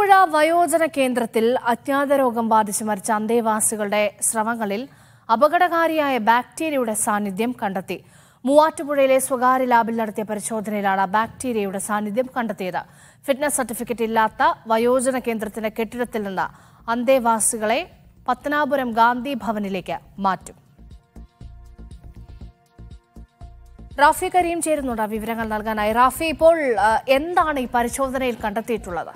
മൂവാറ്റുപുഴ വയോജന കേന്ദ്രത്തിൽ അജ്ഞാത രോഗം ബാധിച്ച് മരിച്ച അന്തേവാസികളുടെ സ്രവങ്ങളിൽ അപകടകാരിയായ ബാക്ടീരിയയുടെ സാന്നിധ്യം കണ്ടെത്തി മൂവാറ്റുപുഴയിലെ സ്വകാര്യ ലാബിൽ നടത്തിയ പരിശോധനയിലാണ് ബാക്ടീരിയയുടെ സാന്നിധ്യം കണ്ടെത്തിയത് ഫിറ്റ്നസ് സർട്ടിഫിക്കറ്റ് ഇല്ലാത്ത വയോജന കേന്ദ്രത്തിന്റെ കെട്ടിടത്തിൽ നിന്ന് അന്തേവാസികളെ പത്തനാപുരം ഗാന്ധി ഭവനിലേക്ക് മാറ്റും റാഫി കരീം ചേരുന്നുണ്ട് വിവരങ്ങൾ നൽകാനായി റാഫി ഇപ്പോൾ ആ, എന്താണ് ഈ പരിശോധനയിൽ കണ്ടെത്തിയിട്ടുള്ളത്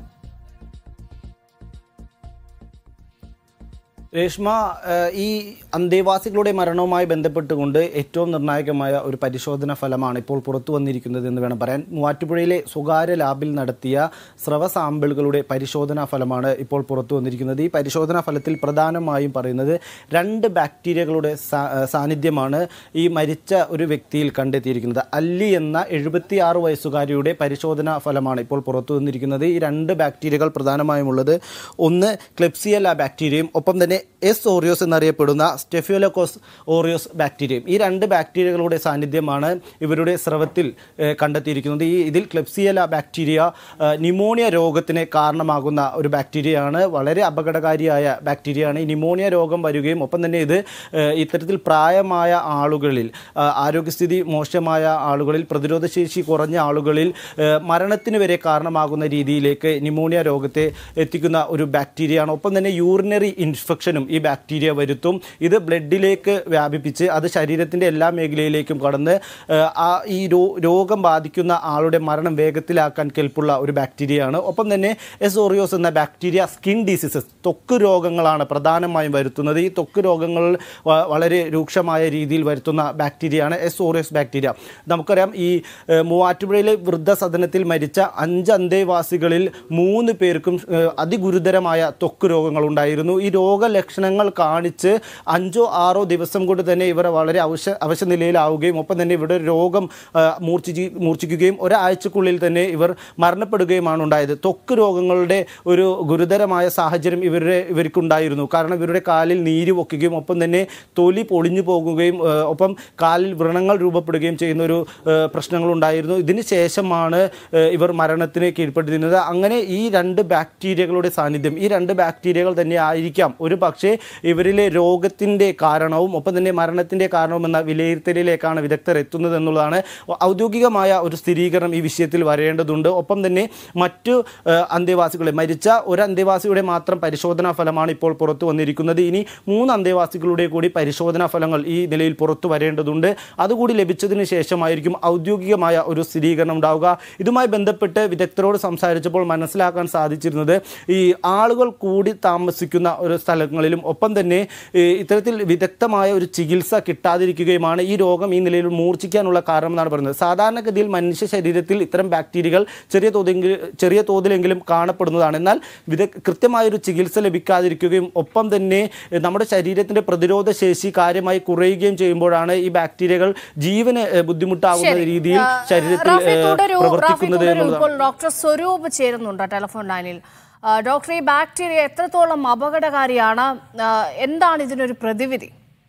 രേഷ്മ ഏഹ്, ഈ അന്തേവാസികളുടെ മരണവുമായി ബന്ധപ്പെട്ടുകൊണ്ട് ഏറ്റവും നിർണായകമായ ഒരു പരിശോധന ഫലമാണ് ഇപ്പോൾ പുറത്തു വന്നിരിക്കുന്നത് എന്ന് വേണം പറയാൻ മൂവാറ്റുപുഴയിലെ സ്വകാര്യ ലാബിൽ നടത്തിയ സ്രവ സാമ്പിളുകളുടെ പരിശോധനാ ഫലമാണ് ഇപ്പോൾ പുറത്തു വന്നിരിക്കുന്നത് ഈ പരിശോധനാ ഫലത്തിൽ പ്രധാനമായും പറയുന്നത് രണ്ട് ബാക്ടീരിയകളുടെ സാ- ഏഹ്, സാന്നിധ്യമാണ് ഈ മരിച്ച ഒരു വ്യക്തിയിൽ കണ്ടെത്തിയിരിക്കുന്നത് അല്ലി എന്ന എഴുപത്തിയാറ് വയസ്സുകാരിയുടെ പരിശോധനാ ഫലമാണ് ഇപ്പോൾ പുറത്തു വന്നിരിക്കുന്നത് ഈ രണ്ട് ബാക്ടീരിയകൾ പ്രധാനമായും ഉള്ളത് ഒന്ന് ക്ലെപ്സിയല ബാക്ടീരിയയും ഒപ്പം തന്നെ എസ് ഓറിയോസ് എന്നറിയപ്പെടുന്ന സ്റ്റെഫിയോലോക്കോസ് ഓറിയോസ് ബാക്ടീരിയയും ഈ രണ്ട് ബാക്ടീരിയകളുടെ സാന്നിധ്യമാണ് ഇവരുടെ സ്രവത്തിൽ ഏഹ്, കണ്ടെത്തിയിരിക്കുന്നത് ഈ ഇതിൽ ക്ലെപ്സിയല ബാക്ടീരിയ ഏഹ്, ന്യൂമോണിയ രോഗത്തിന് കാരണമാകുന്ന ഒരു ബാക്ടീരിയയാണ് വളരെ അപകടകാരിയായ ബാക്ടീരിയയാണ് ഈ ന്യൂമോണിയ രോഗം വരികയും ഒപ്പം തന്നെ ഇത് ഏഹ്, ഇത്തരത്തിൽ പ്രായമായ ആളുകളിൽ ആ, ആരോഗ്യസ്ഥിതി മോശമായ ആളുകളിൽ പ്രതിരോധശേഷി കുറഞ്ഞ ആളുകളിൽ ഏഹ്, മരണത്തിന് വരെ കാരണമാകുന്ന രീതിയിലേക്ക് ന്യൂമോണിയ രോഗത്തെ എത്തിക്കുന്ന ഒരു ബാക്ടീരിയയാണ് ഒപ്പം തന്നെ യൂറിനറി ഇൻഫെക്ഷനും ഈ ബാക്ടീരിയ വരുത്തും ഇത് ബ്ലഡിലേക്ക് വ്യാപിപ്പിച്ച് അത് ശരീരത്തിൻ്റെ എല്ലാ മേഖലയിലേക്കും കടന്ന് ഏഹ്, ആ ഈ രോ- രോഗം ബാധിക്കുന്ന ആളുടെ മരണം വേഗത്തിലാക്കാൻ കെൽപ്പുള്ള ഒരു ബാക്ടീരിയയാണ് ഒപ്പം തന്നെ എസോറിയോസ് എന്ന ബാക്ടീരിയ സ്കിൻ ഡിസീസസ് ത്വക്ക് രോഗങ്ങളാണ് പ്രധാനമായും വരുത്തുന്നത് ഈ ത്വക്ക് രോഗങ്ങൾ വ- വളരെ രൂക്ഷമായ രീതിയിൽ വരുത്തുന്ന ബാക്ടീരിയയാണ് എസോറിയസ് ബാക്ടീരിയ നമുക്കറിയാം ഈ ഏഹ്, മൂവാറ്റുപുഴയിലെ വൃദ്ധസദനത്തിൽ മരിച്ച അഞ്ച് അന്തേവാസികളിൽ മൂന്ന് പേർക്കും ഏഹ്, അതിഗുരുതരമായ ത്വക്ക് രോഗങ്ങളുണ്ടായിരുന്നു ഈ രോഗലക്ഷണങ്ങൾ കാണിച്ച് അഞ്ചോ ആറോ ദിവസം കൊണ്ട് തന്നെ ഇവർ വളരെ അവശ അവശ നിലയിലാവുകയും ഒപ്പം തന്നെ ഇവിടെ രോഗം ആ, മൂർച്ഛിച്ച് മൂർച്ഛിക്കുകയും ഒരാഴ്ചക്കുള്ളിൽ തന്നെ ഇവർ മരണപ്പെടുകയുമാണ് ഉണ്ടായത് ത്വക്ക് രോഗങ്ങളുടെ ഒരു ഗുരുതരമായ സാഹചര്യം ഇവരുടെ ഇവർക്കുണ്ടായിരുന്നു കാരണം ഇവരുടെ കാലിൽ നീര് പൊക്കുകയും ഒപ്പം തന്നെ തൊലി പൊളിഞ്ഞു പോകുകയും ആ, ഒപ്പം കാലിൽ വ്രണങ്ങൾ രൂപപ്പെടുകയും ചെയ്യുന്ന ഒരു ആ, പ്രശ്നങ്ങളുണ്ടായിരുന്നു ഇതിന് ശേഷമാണ് ആ, ഇവർ മരണത്തിന് കീഴ്പ്പെട്ടിരുന്നത് അങ്ങനെ ഈ രണ്ട് ബാക്ടീരിയകളുടെ സാന്നിധ്യം ഈ രണ്ട് ബാക്ടീരിയകൾ തന്നെ ആയിരിക്കാം ഒരു പക്ഷേ ഇവരിലെ രോഗത്തിൻ്റെ കാരണവും ഒപ്പം തന്നെ മരണത്തിൻ്റെ കാരണവും എന്ന വിലയിരുത്തലിലേക്കാണ് വിദഗ്ധർ എത്തുന്നത് എന്നുള്ളതാണ് ഔദ്യോഗികമായ ഒരു സ്ഥിരീകരണം ഈ വിഷയത്തിൽ വരേണ്ടതുണ്ട് ഒപ്പം തന്നെ മറ്റു ആ, അന്തേവാസികളെ മരിച്ച ഒരു അന്തേവാസിയുടെ മാത്രം പരിശോധനാ ഫലമാണ് ഇപ്പോൾ പുറത്തു വന്നിരിക്കുന്നത് ഇനി മൂന്ന് അന്തേവാസികളുടെ കൂടി പരിശോധനാ ഫലങ്ങൾ ഈ നിലയിൽ പുറത്തു വരേണ്ടതുണ്ട് അതുകൂടി ലഭിച്ചതിന് ശേഷമായിരിക്കും ഔദ്യോഗികമായ ഒരു സ്ഥിരീകരണം ഉണ്ടാവുക ഇതുമായി ബന്ധപ്പെട്ട് വിദഗ്ധരോട് സംസാരിച്ചപ്പോൾ മനസ്സിലാക്കാൻ സാധിച്ചിരുന്നത് ഈ ആളുകൾ കൂടി താമസിക്കുന്ന ഒരു സ്ഥലങ്ങളിലും ഒപ്പം തന്നെ ഈ ഇത്തരത്തിൽ വിദഗ്ധമായ ഒരു ചികിത്സ കിട്ടാതിരിക്കുകയുമാണ് ഈ രോഗം ഈ നിലയിൽ മൂർച്ഛിക്കാനുള്ള കാരണം എന്നാണ് പറയുന്നത് സാധാരണഗതിയിൽ മനുഷ്യ ശരീരത്തിൽ ഇത്തരം ബാക്ടീരിയകൾ ചെറിയ തോതെങ്കിൽ ചെറിയ തോതിലെങ്കിലും കാണപ്പെടുന്നതാണ് എന്നാൽ വിദ കൃത്യമായൊരു ചികിത്സ ലഭിക്കാതിരിക്കുകയും ഒപ്പം തന്നെ എഹ്, നമ്മുടെ ശരീരത്തിൻ്റെ പ്രതിരോധ ശേഷി കാര്യമായി കുറയുകയും ചെയ്യുമ്പോഴാണ് ഈ ബാക്ടീരിയകൾ ജീവന് എഹ്, ബുദ്ധിമുട്ടാകുന്ന ശരി. രീതിയിൽ ആ, ശരീരത്തിൽ റാഫി ഏഹ്, തുടരൂ, റാഫി പ്രവർത്തിക്കുന്നത് തുടരൂ. എന്നുള്ളതാണ് ഇപ്പോൾ ഡോക്ടർ സ്വരൂപ് ചേരുന്നുണ്ട് ടെലിഫോൺ ലൈനിൽ ആ, ഡോക്ടർ ഈ ബാക്ടീരിയ എത്രത്തോളം അപകടകാരിയാണ് ആ, എന്താണ് ഇതിനൊരു പ്രതിവിധി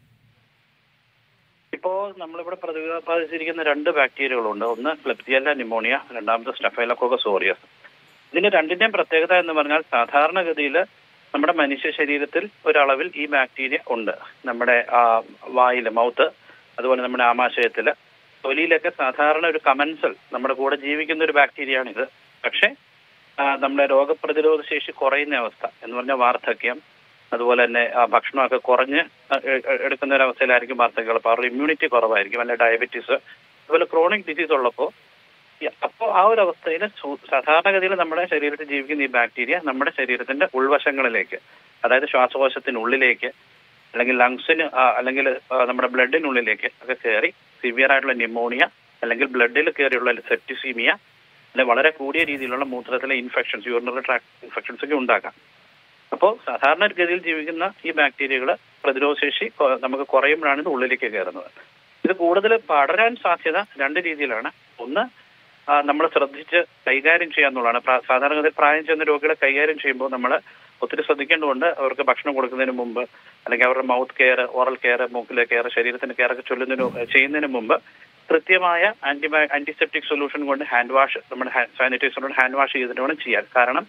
ഇപ്പോ നമ്മളിവിടെ പ്രതിപാദിച്ചിരിക്കുന്ന രണ്ട് ബാക്ടീരിയകളുണ്ട് ഒന്ന് ക്ലെപ്തിയല്ല ന്യൂമോണിയ രണ്ടാമത് സ്റ്റെഫൈലോക്കോക്കസ് ഓറിയസ് ഇതിന്റെ രണ്ടിന്റെയും പ്രത്യേകത എന്ന് പറഞ്ഞാൽ സാധാരണഗതിയിൽ നമ്മുടെ മനുഷ്യ ശരീരത്തിൽ ഒരളവിൽ ഈ ബാക്ടീരിയ ഉണ്ട് നമ്മുടെ ആ വായിൽ മൗത്ത് അതുപോലെ നമ്മുടെ ആമാശയത്തിൽ തൊലിയിലൊക്കെ സാധാരണ ഒരു കമൻസൽ നമ്മുടെ കൂടെ ജീവിക്കുന്ന ഒരു ബാക്ടീരിയയാണിത് പക്ഷേ ആ, നമ്മുടെ രോഗപ്രതിരോധ ശേഷി കുറയുന്ന അവസ്ഥ എന്ന് പറഞ്ഞാൽ വാർദ്ധക്യം അതുപോലെ തന്നെ ആ ഭക്ഷണമൊക്കെ കുറഞ്ഞ് എ- എ- എടുക്കുന്ന ഒരു അവസ്ഥയിലായിരിക്കും വാർദ്ധക്യം അപ്പോൾ അവരുടെ ഇമ്മ്യൂണിറ്റി കുറവായിരിക്കും അല്ലെ ഡയബറ്റീസ് അതുപോലെ ക്രോണിക് ഡിസീസ് ഉള്ളപ്പോൾ അപ്പോൾ ആ ഒരു അവസ്ഥയിൽ സാധാരണഗതിയിൽ നമ്മുടെ ശരീരത്തിൽ ജീവിക്കുന്ന ഈ ബാക്ടീരിയ നമ്മുടെ ശരീരത്തിന്റെ ഉൾവശങ്ങളിലേക്ക് അതായത് ശ്വാസകോശത്തിനുള്ളിലേക്ക് അല്ലെങ്കിൽ ലങ്സിന് അല്ലെങ്കിൽ ആ, നമ്മുടെ ബ്ലഡിനുള്ളിലേക്ക് ഒക്കെ കയറി സിവിയർ ആയിട്ടുള്ള ന്യൂമോണിയ അല്ലെങ്കിൽ ബ്ലഡിൽ കയറിയുള്ള സെപ്റ്റിസീമിയ അല്ലെങ്കിൽ വളരെ കൂടിയ രീതിയിലുള്ള മൂത്രത്തിലെ ഇൻഫെക്ഷൻസ് യൂറിനറി ട്രാക്ട് ഇൻഫെക്ഷൻസ് ഒക്കെ ഉണ്ടാക്കാം അപ്പോൾ സാധാരണ ഗതിയിൽ ജീവിക്കുന്ന ഈ ബാക്ടീരിയകൾ പ്രതിരോധശേഷി കൊ- നമുക്ക് കുറയുമ്പോഴാണ് ഇത് ഉള്ളിലേക്ക് കയറുന്നത് ഇത് കൂടുതൽ പടരാൻ സാധ്യത രണ്ട് രീതിയിലാണ് ഒന്ന് നമ്മൾ ശ്രദ്ധിച്ച് കൈകാര്യം ചെയ്യാന്നുള്ളതാണ് പ്രാ- സാധാരണഗതിയിൽ പ്രായം ചെന്ന രോഗികളെ കൈകാര്യം ചെയ്യുമ്പോൾ നമ്മൾ ഒത്തിരി ശ്രദ്ധിക്കേണ്ടതുണ്ട് അവർക്ക് ഭക്ഷണം കൊടുക്കുന്നതിന് മുമ്പ് അല്ലെങ്കിൽ അവരുടെ മൗത്ത് കെയർ ഓറൽ കെയർ മൂക്കിലെ കെയർ ശരീരത്തിന്റെ കെയർ ഒക്കെ ചൊല്ലുന്നതിന് ചെയ്യുന്നതിന് മുമ്പ് കൃത്യമായ ആന്റിബയോ ആന്റിസെപ്റ്റിക് സൊല്യൂഷൻ കൊണ്ട് ഹാൻഡ് വാഷ് നമ്മുടെ സാനിറ്റൈസർ കൊണ്ട് ഹാൻഡ് വാഷ് ചെയ്തിട്ട് വേണം ചെയ്യാൻ കാരണം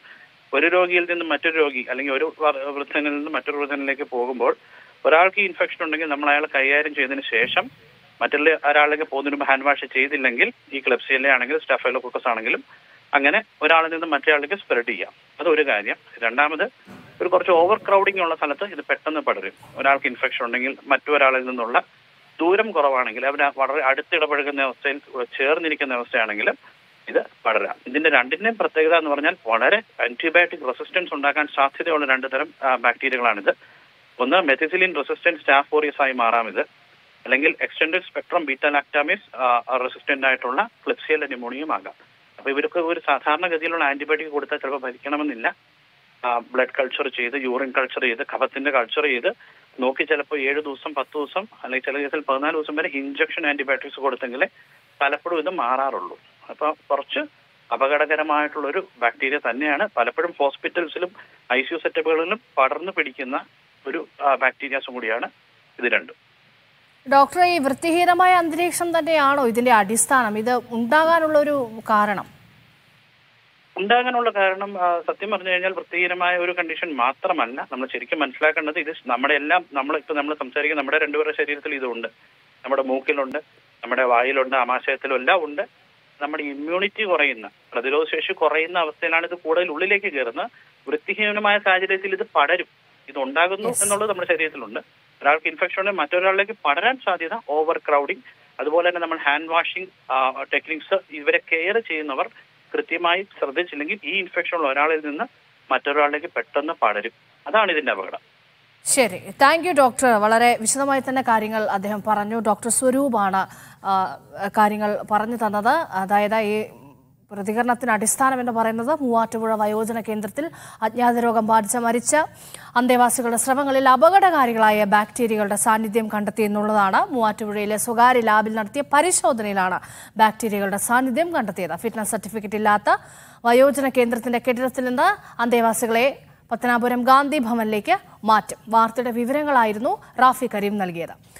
ഒരു രോഗിയിൽ നിന്ന് മറ്റൊരു രോഗി അല്ലെങ്കിൽ ഒരു വ- വൃദ്ധനിൽ നിന്ന് മറ്റൊരു വൃദ്ധനിലേക്ക് പോകുമ്പോൾ ഒരാൾക്ക് ഇൻഫെക്ഷൻ ഉണ്ടെങ്കിൽ നമ്മൾ അയാളെ കൈകാര്യം ചെയ്തതിന് ശേഷം മറ്റുള്ള ഒരാളിലേക്ക് പോകുന്നതിന് മുമ്പ് ഹാൻഡ് വാഷ് ചെയ്തില്ലെങ്കിൽ ഈ ക്ലബ്സിയിലെ ആണെങ്കിലും സ്റ്റഫൈലോക്കോക്കസ് ആണെങ്കിലും അങ്ങനെ ഒരാളിൽ നിന്ന് മറ്റൊരാളിലേക്ക് സ്പ്രെഡ് ചെയ്യാം അതൊരു കാര്യം രണ്ടാമത് ഒരു കുറച്ച് ഓവർ ക്രൗഡിംഗ് ഉള്ള സ്ഥലത്ത് ഇത് പെട്ടെന്ന് പടരും ഒരാൾക്ക് ഇൻഫെക്ഷൻ ഉണ്ടെങ്കിൽ മറ്റൊരാളിൽ നിന്നുള്ള ദൂരം കുറവാണെങ്കിൽ അവർ വളരെ അടുത്തിടപഴകുന്ന അവസ്ഥയിൽ ചേർന്നിരിക്കുന്ന അവസ്ഥയാണെങ്കിലും ഇത് പടരാം ഇതിന്റെ രണ്ടിന്റെയും പ്രത്യേകത എന്ന് പറഞ്ഞാൽ വളരെ ആന്റിബയോട്ടിക് റെസിസ്റ്റൻസ് ഉണ്ടാക്കാൻ സാധ്യതയുള്ള രണ്ട് തരം ആ, ബാക്ടീരിയകളാണിത് ഒന്ന് മെഥിസിലിൻ റെസിസ്റ്റന്റ് സ്റ്റാഫോറിയസ് ആയി മാറാം ഇത് അല്ലെങ്കിൽ extended spectrum beta lactamase resistant ആയിട്ടുള്ള ക്ലിപ്സിയൽ ന്യൂമോണിയും ആകാം അപ്പൊ ഇവർക്ക് ഒരു സാധാരണഗതിയിലുള്ള ആന്റിബയോട്ടിക് കൊടുത്താൽ ചിലപ്പോൾ ഭരിക്കണമെന്നില്ല ബ്ലഡ് കൾച്ചർ ചെയ്ത് യൂറിൻ കൾച്ചർ ചെയ്ത് കഫത്തിന്റെ കൾച്ചർ ചെയ്ത് നോക്കി ചിലപ്പോൾ ഏഴ് ദിവസം പത്ത് ദിവസം അല്ലെങ്കിൽ ചില കേസിൽ പതിനാല് ദിവസം വരെ ഇഞ്ചക്ഷൻ ആന്റിബയോട്ടിക്സ് കൊടുത്തെങ്കിലേ പലപ്പോഴും ഇത് മാറാറുള്ളൂ അപ്പൊ കുറച്ച് അപകടകരമായിട്ടുള്ള ഒരു ബാക്ടീരിയ തന്നെയാണ് പലപ്പോഴും ഹോസ്പിറ്റൽസിലും ഐ സി യു സെറ്റപ്പുകളിലും പടർന്നു പിടിക്കുന്ന ഒരു ബാക്ടീരിയാസും കൂടിയാണ് ഇത് രണ്ടും ഡോക്ടർ ഈ വൃത്തിഹീനമായ അന്തരീക്ഷം തന്നെയാണോ ഇതിന്റെ അടിസ്ഥാനം ഇത് ഉണ്ടാകാനുള്ള ഒരു കാരണം ഉണ്ടാകാനുള്ള കാരണം ആ, സത്യം പറഞ്ഞു കഴിഞ്ഞാൽ വൃത്തിഹീനമായ ഒരു കണ്ടീഷൻ മാത്രമല്ല നമ്മൾ ശരിക്കും മനസ്സിലാക്കേണ്ടത് ഇത് നമ്മുടെ എല്ലാം നമ്മൾ ഇപ്പൊ നമ്മൾ സംസാരിക്കുന്ന നമ്മുടെ രണ്ടുപേരുടെ ശരീരത്തിൽ ഇതുണ്ട് നമ്മുടെ മൂക്കിലുണ്ട് നമ്മുടെ വായിലുണ്ട് ആമാശയത്തിലും എല്ലാം ഉണ്ട് നമ്മുടെ ഇമ്മ്യൂണിറ്റി കുറയുന്ന പ്രതിരോധ ശേഷി കുറയുന്ന അവസ്ഥയിലാണ് ഇത് കൂടുതൽ ഉള്ളിലേക്ക് കയറുന്നത് വൃത്തിഹീനമായ സാഹചര്യത്തിൽ ഇത് പടരും ഇത് ഉണ്ടാകുന്നു എന്നുള്ളത് നമ്മുടെ ശരീരത്തിലുണ്ട് ഒരാൾക്ക് ഇൻഫെക്ഷൻ ഉണ്ടെങ്കിൽ മറ്റൊരാളിലേക്ക് പടരാൻ സാധ്യത ഓവർ ക്രൗഡിങ് അതുപോലെ തന്നെ നമ്മൾ ഹാൻഡ് വാഷിംഗ് ടെക്നിക്സ് ഇവരെ കെയർ ചെയ്യുന്നവർ കൃത്യമായി ശ്രദ്ധിച്ചില്ലെങ്കിൽ ഈ ഇൻഫെക്ഷൻ ഉള്ള ഒരാളിൽ നിന്ന് മറ്റൊരാളിലേക്ക് പെട്ടെന്ന് പടരും അതാണ് ഇതിന്റെ അപകടം ശരി താങ്ക് യു ഡോക്ടർ വളരെ വിശദമായി തന്നെ കാര്യങ്ങൾ അദ്ദേഹം പറഞ്ഞു ഡോക്ടർ സ്വരൂപാണ് ആ, കാര്യങ്ങൾ പറഞ്ഞു തന്നത് അതായത് ഈ പ്രതികരണത്തിന് അടിസ്ഥാനം എന്ന് പറയുന്നത് മൂവാറ്റുപുഴ വയോജന കേന്ദ്രത്തിൽ അജ്ഞാത രോഗം ബാധിച്ച മരിച്ച അന്തേവാസികളുടെ സ്രവങ്ങളിൽ അപകടകാരികളായ ബാക്ടീരിയകളുടെ സാന്നിധ്യം കണ്ടെത്തി എന്നുള്ളതാണ് മൂവാറ്റുപുഴയിലെ സ്വകാര്യ ലാബിൽ നടത്തിയ പരിശോധനയിലാണ് ബാക്ടീരിയകളുടെ സാന്നിധ്യം കണ്ടെത്തിയത് ഫിറ്റ്നസ് സർട്ടിഫിക്കറ്റ് ഇല്ലാത്ത വയോജന കേന്ദ്രത്തിന്റെ കെട്ടിടത്തിൽ നിന്ന് അന്തേവാസികളെ പത്തനാപുരം ഗാന്ധി ഭവനിലേക്ക് മാറ്റും വാർത്തയുടെ വിവരങ്ങളായിരുന്നു റാഫി കരീം നൽകിയത്